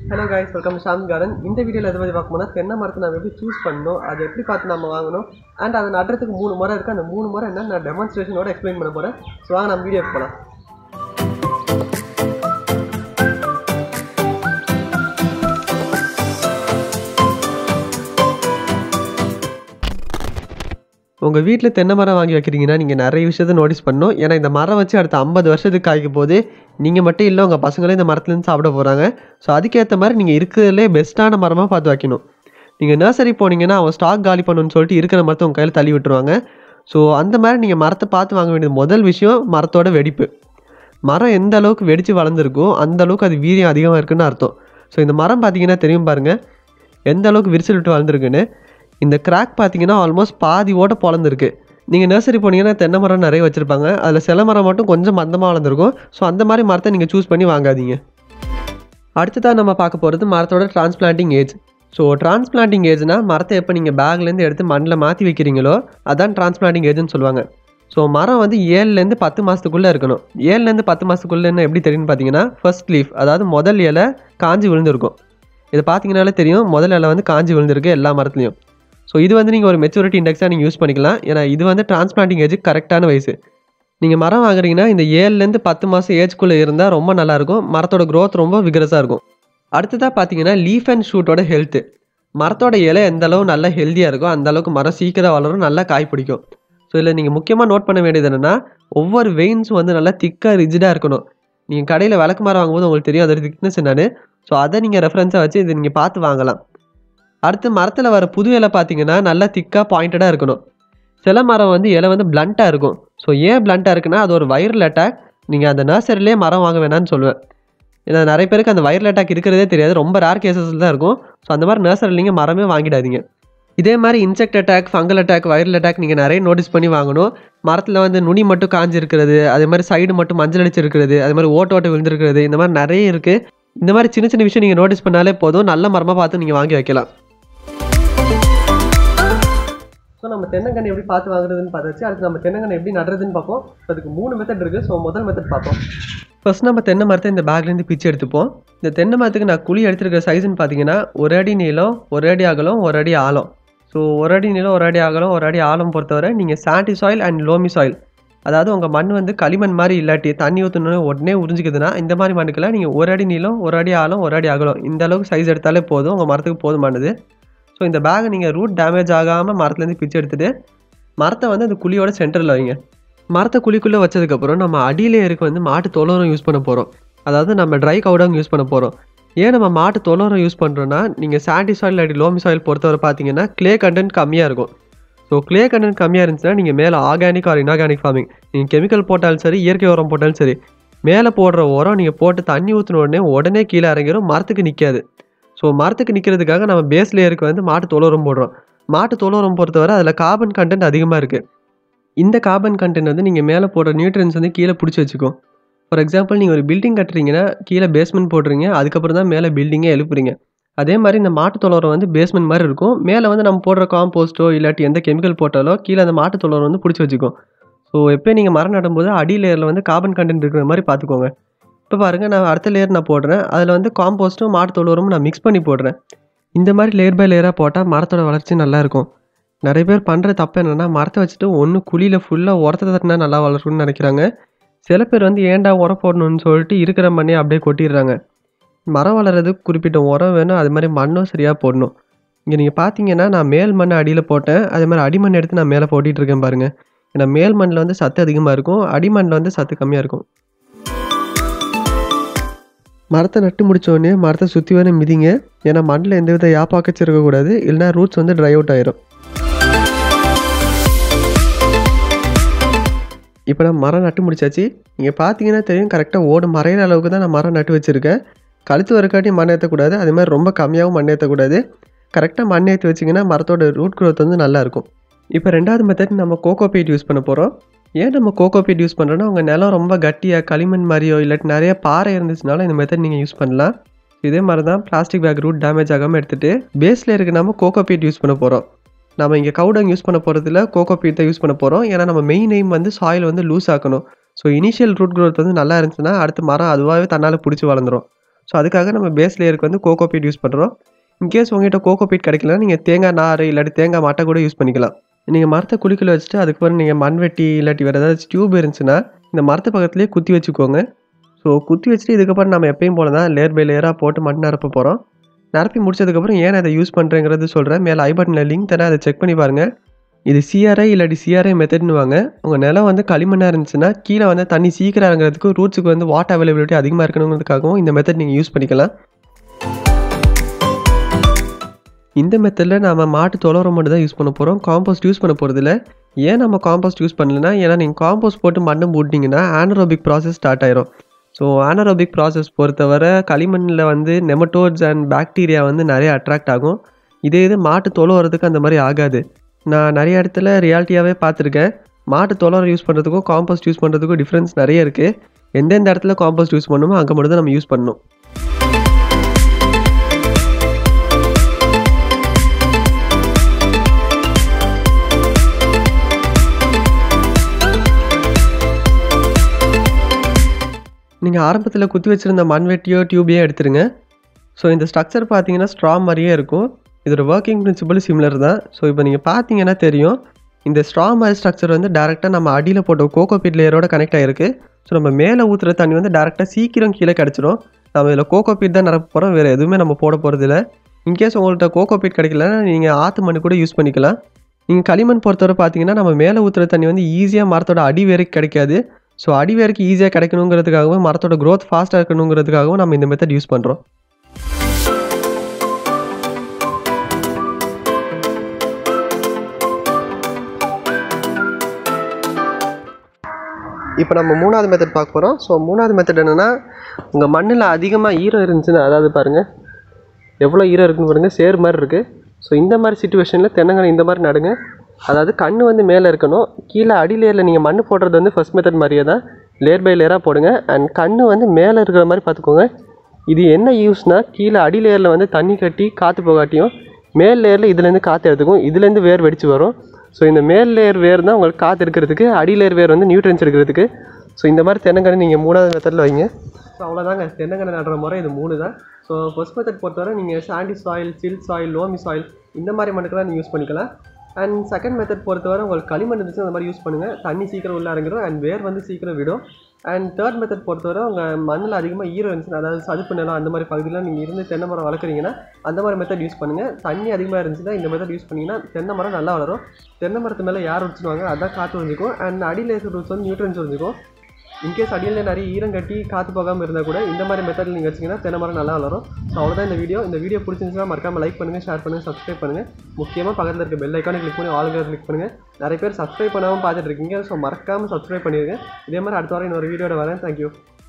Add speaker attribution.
Speaker 1: hello guys welcome Sham garden இந்த வீடியோவில் எதை பற்றி பார்க்க போனால் தென்னை மரத்தை நம்ம எப்படி சூஸ் பண்ணணும் அதை எப்படி பார்த்து நம்ம வாங்கணும் அண்ட் அதை நடுறதுக்கு மூணு முறை இருக்குது அந்த மூணு முறை என்ன நான் டெமான்ஸ்ட்ரேஷனோட எக்ஸ்பிளைன் பண்ண போகிறேன் ஸோ வாங்க நம்ம வீடியோ போகலாம் உங்கள் வீட்டில் தென்னை மரம் வாங்கி வைக்கிறீங்கன்னா நீங்கள் நிறைய விஷயத்தை நோட்டீஸ் பண்ணணும் ஏன்னா இந்த மரம் வச்சு அடுத்த ஐம்பது வருஷத்துக்கு காய்க்கும் போது நீங்கள் மட்டும் இல்லை உங்கள் பசங்களே இந்த மரத்துலேருந்து சாப்பிட போகிறாங்க ஸோ அதுக்கேற்ற மாதிரி நீங்கள் இருக்கிறதுலே பெஸ்ட்டான மரமாக பார்த்து வைக்கணும் நீங்கள் நர்சரி போனீங்கன்னா அவன் ஸ்டாக் காலி பண்ணணும்னு சொல்லிட்டு இருக்கிற மரத்தை உங்கள் கையில் தள்ளி விட்டுருவாங்க ஸோ அந்த மாதிரி நீங்கள் மரத்தை பார்த்து வாங்க வேண்டியது முதல் விஷயம் மரத்தோட வெடிப்பு மரம் எந்த அளவுக்கு வெடித்து வளர்ந்துருக்கோ அந்த அளவுக்கு அது வீரியம் அதிகமாக இருக்குன்னு அர்த்தம் ஸோ இந்த மரம் பார்த்தீங்கன்னா தெரியும் பாருங்கள் எந்த அளவுக்கு விரிசல் விட்டு வளர்ந்துருக்குன்னு இந்த கிராக் பார்த்தீங்கன்னா ஆல்மோஸ்ட் பாதி ஓட்ட பொழந்திருக்கு நீங்கள் நர்சரி போனீங்கன்னா தென்னை மரம் நிறைய வச்சுருப்பாங்க அதில் சில மரம் மட்டும் கொஞ்சம் மந்தமாக வளர்ந்துருக்கும் ஸோ அந்த மாதிரி மரத்தை நீங்கள் சூஸ் பண்ணி வாங்காதீங்க அடுத்ததாக நம்ம பார்க்க போகிறது மரத்தோட டிரான்ஸ்பிளான்டிங் ஏஜ் ஸோ டிரான்ஸ்பிளான்டிங் ஏஜ்னா மரத்தை எப்போ நீங்கள் பேக்லேருந்து எடுத்து மண்ணில் மாற்றி வைக்கிறீங்களோ அதான் டிரான்ஸ்பிளான்டிங் ஏஜ்னு சொல்லுவாங்க ஸோ மரம் வந்து ஏழுலேருந்து பத்து மாதத்துக்குள்ளே இருக்கணும் ஏழுலேருந்து பத்து மாதத்துக்குள்ளேன்னு எப்படி தெரியும்னு பார்த்தீங்கன்னா ஃபர்ஸ்ட் லீஃப் அதாவது முதல் இலை காஞ்சி விழுந்திருக்கும் இது பார்த்தீங்கனாலே தெரியும் முதல் இலை வந்து காஞ்சி விழுந்திருக்கு எல்லா மரத்துலையும் ஸோ இது வந்து நீங்கள் ஒரு மெச்சூரிட்டி இண்டெக்ஸாக நீங்கள் யூஸ் பண்ணிக்கலாம் ஏன்னா இது வந்து டிரான்ஸ்பிளான்டிங் ஏஜ் கரெக்டான வயசு நீங்கள் மரம் வாங்குறீங்கன்னா இந்த ஏழுலேருந்து பத்து மாதம் ஏஜ்குள்ளே இருந்தால் ரொம்ப நல்லாயிருக்கும் மரத்தோட growth ரொம்ப விகரஸாக இருக்கும் அடுத்ததாக பார்த்தீங்கன்னா லீஃப் அண்ட் ஷூட்டோட ஹெல்த்து மரத்தோட இலை எந்த அளவு நல்லா ஹெல்த்தியாக இருக்கோ அந்த அளவுக்கு மரம் சீக்கிரம் வளரும் நல்லா காய் பிடிக்கும் ஸோ இதில் நீங்கள் முக்கியமாக நோட் பண்ண வேண்டியது என்னென்னா ஒவ்வொரு வெயின்ஸும் வந்து நல்லா திக்காக ரிஜிடாக இருக்கணும் நீங்கள் கடையில் விளக்கு மரம் வாங்கும்போது உங்களுக்கு தெரியும் அதோட திக்னஸ் என்னன்னு ஸோ அதை நீங்கள் ரெஃபரன்ஸாக வச்சு இதை நீங்கள் பார்த்து வாங்கலாம் அடுத்து மரத்தில் வர புது இலை பார்த்தீங்கன்னா நல்லா திக்காக பாயிண்டடாக இருக்கணும் சில மரம் வந்து இலை வந்து பிளண்ட்டாக இருக்கும் ஸோ ஏன் பிளண்ட்டாக இருக்குன்னா அது ஒரு வைரல் அட்டாக் நீங்கள் அந்த நர்சரிலே மரம் வாங்க வேணாம்னு சொல்லுவேன் ஏன்னா நிறைய பேருக்கு அந்த வைரல் அட்டாக் இருக்கிறதே தெரியாது ரொம்ப ரேர் கேசஸில் தான் இருக்கும் ஸோ அந்த மாதிரி நர்சரிலிங்க மரமே வாங்கிடாதீங்க இதே மாதிரி insect attack fungal attack viral attack நீங்கள் நிறைய நோட்டீஸ் பண்ணி வாங்கணும் மரத்தில் வந்து நுனி மட்டும் காஞ்சிருக்கிறது அதே மாதிரி சைடு மட்டும் மஞ்சள் அடிச்சிருக்கிறது அதே மாதிரி ஓட்டு ஓட்டு விழுந்திருக்கிறது இந்த மாதிரி நிறைய இருக்குது இந்த மாதிரி சின்ன சின்ன விஷயம் நீங்கள் நோட்டீஸ் பண்ணாலே போதும் நல்ல மரமாக பார்த்து நீங்கள் வாங்கி வைக்கலாம் ஸோ நம்ம தென்னங்கன்று எப்படி பார்த்து வாங்குறதுன்னு பார்த்தாச்சு அடுத்து நம்ம தென்னங்கன்று எப்படி நடுறதுன்னு பார்ப்போம் So, அதுக்கு மூணு மெத்தட் இருக்குது ஸோ முதல் மெத்தட் பார்ப்போம் ஃபர்ஸ்ட் நம்ம தென்னை மரத்தை இந்த பேக்லேருந்து பிச்சு எடுத்துப்போம் இந்த தென்னை மரத்துக்கு நான் குழி எடுத்துருக்க சைஸ்ன்னு பார்த்தீங்கன்னா ஒரு அடி நீளம் ஒரு அடி அகலம் ஒரு அடி ஆழம் ஸோ ஒரு அடி நீளம் ஒரு அடி அகலம் ஒரு அடி ஆழம் பொறுத்தவரை நீங்கள் sandy soil and loamy soil அதாவது உங்கள் மண் வந்து களிமண் மாதிரி இல்லாட்டி தண்ணி ஊற்றணுன்னு உடனே உறிஞ்சிக்குதுன்னா இந்த மாதிரி மண்ணுக்கெல்லாம் நீங்கள் ஒரு அடி நீளம் ஒரு அடி ஆழம் ஒரு அடி அகலம் இந்த அளவுக்கு சைஸ் எடுத்தாலே போதும் உங்கள் மரத்துக்கு போதுமானது ஸோ இந்த பேகை நீங்கள் ரூட் டேமேஜ் ஆகாமல் மரத்துலேருந்து பிச்சு எடுத்துகிட்டு மரத்தை வந்து அந்த குழியோட சென்டரில் வைங்க மரத்தை குழிக்குள்ளே வச்சதுக்கப்புறம் நம்ம அடியிலே இருக்க வந்து மாட்டு தொழுவரம் யூஸ் பண்ண போகிறோம் அதாவது நம்ம ட்ரை கவுடாங் யூஸ் பண்ண போகிறோம் ஏன் நம்ம மாட்டு தொழுவரம் யூஸ் பண்ணுறோன்னா நீங்கள் சாண்டி சாயில் இல்லாட்டி லோமி சாயில் பொறுத்தவரை பார்த்தீங்கன்னா க்ளே கண்டென்ட் கம்மியாக இருக்கும் ஸோ க்ளே கண்டென்ட் கம்மியாக இருந்துச்சுன்னா நீங்கள் மேலே ஆர்கானிக் ஆர் இன்ஆர்கானிக் ஃபார்மிங் நீங்கள் கெமிக்கல் போட்டாலும் சரி இயற்கை உரம் போட்டாலும் சரி மேலே போடுற உரம் நீங்கள் போட்டு தண்ணி ஊற்றின உடனே உடனே கீழே இறங்கிடும் மரத்துக்கு நிற்காது ஸோ மரத்துக்கு நிற்கிறதுக்காக நம்ம பேஸ் லேயருக்கு வந்து மாட்டு தொழுவரம் போடுறோம் மாட்டு தொழுவரம் பொறுத்தவரை அதில் கார்பன் கண்டென்ட் அதிகமாக இருக்குது இந்த கார்பன் கண்டென்ட் வந்து நீங்கள் மேலே போடுற நியூட்ரியன்ஸ் வந்து கீழே பிடிச்சி வச்சுக்கும் ஃபார் எக்ஸாம்பிள் நீங்கள் ஒரு பில்டிங் கட்டுறீங்கன்னா கீழே பேஸ்மெண்ட் போடுறீங்க அதுக்கப்புறம் தான் மேலே பில்டிங்கே எழுப்புறீங்க அதே மாதிரி இந்த மாட்டு தொழுவரம் வந்து பேஸ்மெண்ட் மாதிரி இருக்கும் மேலே வந்து நம்ம போடுற காம்போஸ்ட்டோ இல்லாட்டி எந்த கெமிக்கல் போட்டாலோ கீழே அந்த மாட்டு தொழுவரம் வந்து பிடிச்சி வச்சுக்கும் ஸோ எப்போ நீங்கள் மரம் நடும்போது அடி லேயரில் வந்து கார்பன் கண்டென்ட் இருக்கிற மாதிரி பார்த்துக்கோங்க இப்போ பாருங்கள் நான் அடுத்த லேயர் நான் போடுறேன் அதில் வந்து காம்போஸ்ட்டும் மாட்டு தொழுவரமும் நான் மிக்ஸ் பண்ணி போடுறேன் இந்த மாதிரி லேயர் பை லேயராக போட்டால் மரத்தோட வளர்ச்சி நல்லா இருக்கும் நிறைய பேர் பண்ணுற தப்பு என்னென்னா மரத்தை வச்சுட்டு ஒன்று குழியில் ஃபுல்லாக உரத்தை தட்டினா நல்லா வளரும்னு நினைக்கிறாங்க சில பேர் வந்து ஏன்டா உரம் போடணும்னு சொல்லிட்டு இருக்கிற மண்ணே அப்படியே கொட்டிடுறாங்க மரம் வளர்கிறதுக்கு குறிப்பிட்ட உரம் வேணும் அது மாதிரி மண்ணும் சரியாக போடணும் இங்கே நீங்கள் பார்த்தீங்கன்னா நான் மேல் மண்ணை அடியில் போட்டேன் அதே மாதிரி அடிமண் எடுத்து நான் மேலே போட்டிட்டு இருக்கேன் பாருங்கள் ஏன்னா மேல் மண்ணில் வந்து சத்து அதிகமாக இருக்கும் அடிமண்ணில் வந்து சத்து கம்மியாக இருக்கும் மரத்தை நட்டு முடிச்ச உடனே மரத்தை சுற்றி வர மிதிங்க ஏன்னா மண்ணில் எந்தவித யாப்பாக்கச்சும் இருக்கக்கூடாது இல்லைனா ரூட்ஸ் வந்து ட்ரை அவுட் ஆயிரும் இப்போ நான் மரம் நட்டு முடிச்சாச்சு நீங்கள் பார்த்தீங்கன்னா தெரியும் கரெக்டாக ஓடு மறையிற அளவுக்கு தான் நான் மரம் நட்டு வச்சுருக்கேன் கழுத்து வரக்காட்டி மண் ஏற்றக்கூடாது அதே மாதிரி ரொம்ப கம்மியாகவும் மண் ஏற்றக்கூடாது கரெக்டாக மண் ஏற்றி வச்சிங்கன்னா மரத்தோட ரூட் growth வந்து நல்லா இருக்கும் இப்போ ரெண்டாவது மெத்தட் நம்ம கோகோ பீட் யூஸ் பண்ண போகிறோம் ஏன் நம்ம கோகோ பீட் யூஸ் பண்ணுறோன்னா உங்கள் நிலம் ரொம்ப கட்டியாக களிமண் மாதிரியோ இல்லாட்டி நிறைய பாறை இருந்துச்சுனாலும் இந்த மெத்தட் நீங்கள் யூஸ் பண்ணலாம் இதே மாதிரி தான் பிளாஸ்டிக் பேக் ரூட் டேமேஜ் ஆகாமல் எடுத்துகிட்டு பேஸில் இருக்க நம்ம கோகோ பீட் யூஸ் பண்ண போகிறோம் நம்ம இங்கே கவுடங் யூஸ் பண்ண போகிறதுல கோகோ பீட் தான் யூஸ் பண்ண போகிறோம் ஏன்னா நம்ம மெயின் எய்ம் வந்து சாயில் வந்து லூஸ் ஆக்கணும் ஸோ இனிஷியல் ரூட் growth வந்து நல்லா இருந்துச்சுன்னா அடுத்த மரம் அதுவாகவே தன்னால் பிடிச்சி வளர்ந்துரும் ஸோ அதுக்காக நம்ம பேஸ் லேயருக்கு வந்து கோகோபீட் யூஸ் பண்ணுறோம் இன்கேஸ் உங்ககிட்ட கோகோபீட் கிடைக்கலனா நீங்கள் தேங்காய் நார் இல்லாட்டி தேங்காய் மட்டை கூட யூஸ் பண்ணிக்கலாம் நீங்கள் மரத்தை குழிக்குள்ள வச்சுட்டு அதுக்கப்புறம் நீங்கள் மண்வெட்டி இல்லாட்டி வேறு ஏதாவது டியூப் இருந்துச்சுன்னா இந்த மரத்து பக்கத்துலேயே குத்தி வச்சுக்கோங்க ஸோ குத்தி வச்சுட்டு இதுக்கப்புறம் நம்ம எப்பயும் போல தான் லேயர் பை லேயராக போட்டு மண் நிரப்ப போகிறோம் நிரப்பி முடிச்சதுக்கப்புறம் ஏன் அதை யூஸ் பண்ணுறேங்கிறது சொல்கிறேன் மேலே ஐ பட்டனில் லிங்க் தரேன் அதை செக் பண்ணி பாருங்கள் இது சிஆர்ஐ இல்லாட்டி சிஆர்ஐ மெத்தட்னு வாங்க உங்கள் நிலம் வந்து களிமண்ணாக இருந்துச்சுன்னா கீழே வந்து தண்ணி சீக்கிரம் இறங்குறதுக்கு ரூட்ஸுக்கு வந்து வாட்டர் அவைலபிலிட்டி அதிகமாக இருக்கணுங்கிறதுக்காகவும் இந்த மெத்தட் நீங்கள் யூஸ் பண்ணிக்கலாம் இந்த மெத்தடில் நம்ம மாட்டு தொலைவுரம் மட்டும் தான் யூஸ் பண்ண போகிறோம் காம்போஸ்ட் யூஸ் பண்ண போகிறதில்ல ஏன் நம்ம காம்போஸ்ட் யூஸ் பண்ணலனா ஏன்னா நீங்கள் காம்போஸ்ட் போட்டு மண்ணை போட்டிங்கன்னா ஆனரோபிக் ப்ராசஸ் ஸ்டார்ட் ஆயிரும் ஸோ ஆனரோபிக் ப்ராசஸ் பொறுத்தவரை களிமண்ணில் வந்து நெமட்டோட்ஸ் அண்ட் பாக்டீரியா வந்து நிறைய அட்ராக்ட் ஆகும் இதே இது மாட்டு தொலை வரதுக்கு அந்த மாதிரி ஆகாது நான் நிறைய இடத்துல ரியாலிட்டியாகவே பார்த்துருக்கேன் மாட்டு தொலை யூஸ் பண்ணுறதுக்கும் காம்போஸ்ட் யூஸ் பண்ணுறதுக்கும் டிஃப்ரென்ஸ் நிறைய இருக்குது எந்தெந்த இடத்துல காம்போஸ்ட் யூஸ் பண்ணணுமோ அங்கே மட்டும் தான் நம்ம யூஸ் பண்ணணும் நீங்கள் ஆரம்பத்தில் குத்தி வச்சுருந்த மண்வெட்டியோ டியூபையோ எடுத்துருங்க ஸோ இந்த ஸ்ட்ரக்சர் பார்த்தீங்கன்னா ஸ்ட்ரா மாதிரியே இருக்கும் இதோட ஒர்க்கிங் பிரின்சிபல் சிமிலர் தான் ஸோ இப்போ நீங்கள் பார்த்தீங்கன்னா தெரியும் இந்த ஸ்ட்ரா மாதிரி ஸ்ட்ரக்சர் வந்து டேரெக்டாக நம்ம அடியில் போட்ட கோகோ பீட் லேயரோட கனெக்ட் ஆகிருக்கு ஸோ நம்ம மேலே ஊற்றுற தண்ணி வந்து டேரெக்டாக சீக்கிரம் கீழே கிடச்சிரும் நம்ம இதில் கோகோ பீட் தான் நிரப்ப போகிறோம் வேறு எதுவுமே நம்ம போட போகிறதில்ல இன்கேஸ் உங்கள்கிட்ட கோகோ பீட் கிடைக்கலன்னா நீங்கள் ஆற்று மண் கூட யூஸ் பண்ணிக்கலாம் நீங்கள் களிமண் பொறுத்தவரை பார்த்தீங்கன்னா நம்ம மேலே ஊற்றுற தண்ணி வந்து ஈஸியாக மரத்தோட அடி வேருக்கு கிடைக்காது ஸோ அடி வேருக்கு ஈஸியாக கிடைக்கணுங்கிறதுக்காகவும் மரத்தோட க்ரோத் ஃபாஸ்ட்டாக இருக்கணுங்கிறதுக்காகவும் நம்ம இந்த மெத்தட் யூஸ் பண்ணுறோம் இப்போ நம்ம மூணாவது மெத்தட் பார்க்க போகிறோம் ஸோ மூணாவது மெத்தட் என்னென்னா உங்கள் மண்ணில் அதிகமாக ஈரம் இருந்துச்சுன்னா அதாவது பாருங்கள் எவ்வளோ ஈரம் இருக்குன்னு பாருங்கள் சேர் மாதிரி இருக்குது ஸோ இந்த மாதிரி சுச்சுவேஷனில் தென்னங்கன்று இந்த மாதிரி நடுங்க அதாவது கண் வந்து மேலே இருக்கணும் கீழே அடி லேயரில் நீங்கள் மண் போடுறது வந்து ஃபஸ்ட் மெத்தட் மாதிரியே தான் லேயர் பை லேயராக போடுங்க அண்ட் கண் வந்து மேலே இருக்கிற மாதிரி பார்த்துக்கோங்க இது என்ன யூஸ்னால் கீழே அடி லேயரில் வந்து தண்ணி கட்டி காற்று போகாட்டியும் மேல் லேயரில் இதுலேருந்து காற்று எடுத்துக்கும் இதுலேருந்து வேர் வெடிச்சு வரும் ஸோ இந்த மேல் லேயர் வேர் தான் உங்களுக்கு காற்று எடுக்கிறதுக்கு அடி லேயர் வேர் வந்து நியூட்ரன்ஸ் எடுக்கிறதுக்கு ஸோ இந்த மாதிரி தென்னங்கன்று நீங்கள் மூணாவது மெத்தடில் வைங்க ஸோ அவ்வளோதாங்க தென்னங்கன்று நடுற முறை இது மூணு தான் ஸோ ஃபர்ஸ்ட் மெத்தட் பொறுத்தவரை நீங்கள் sandy soil silt soil loamy soil இந்த மாதிரி மண்ணுக்கெல்லாம் நீங்கள் யூஸ் பண்ணிக்கலாம் அண்ட் செகண்ட் மெத்தட் பொறுத்தவரை உங்களுக்கு களிமண் இருந்துச்சு அந்த மாதிரி யூஸ் பண்ணுங்கள் தண்ணி சீக்கிரம் உள்ள இறங்கிடும் அண்ட் வேர் வந்து சீக்கிரம் விடும் அண்ட் தேர்ட் மெத்தட் பொறுத்தவரை உங்கள் மண்ணில் அதிகமாக ஈரம் இருந்துச்சுன்னா அதாவது சதுப்பு நிலம் அந்த மாதிரி பகுதியில் நீங்கள் இருந்து தென்னை மரம் வளர்க்குறீங்கன்னா அந்த மாதிரி மெத்தட் யூஸ் பண்ணுங்கள் தண்ணி அதிகமாக இருந்துச்சுன்னா இந்த மெத்தட் யூஸ் பண்ணிங்கன்னா தென்னை மரம் நல்லா வளரும் தென்னை மரத்து மேலே யார் வச்சுருவாங்க அதான் காற்று வந்துக்கும் அண்ட் அடியில் இருக்கிற ரூட்ஸ் வந்து நியூட்ரன்ஸ் வந்துக்கும் இன்கேஸ் அடியில் நிறைய ஈரம் கட்டி காற்று போகாமல் இருந்தால் கூட இந்த மாதிரி மெத்தடில் நீங்கள் வச்சிங்கன்னா தென்னை மரம் நல்லா வளரும் ஸோ அவ்வளோதான் இந்த வீடியோ இந்த வீடியோ பிடிச்சிருந்துச்சுன்னா மறக்காம லைக் பண்ணுங்கள் ஷேர் பண்ணுங்கள் சப்ஸ்கிரைப் பண்ணுங்கள் முக்கியமாக பக்கத்தில் இருக்க பெல் ஐக்கானை கிளிக் பண்ணி ஆளுங்க கிளிக் பண்ணுங்கள் நிறைய பேர் சப்ஸ்கிரைப் பண்ணாமல் பார்த்துட்டு இருக்கீங்க ஸோ மறக்காமல் சப்ஸ்கிரைப் பண்ணிடுங்க இதே மாதிரி அடுத்த வாரம் இன்னொரு வீடியோட வரேன் தேங்க்யூ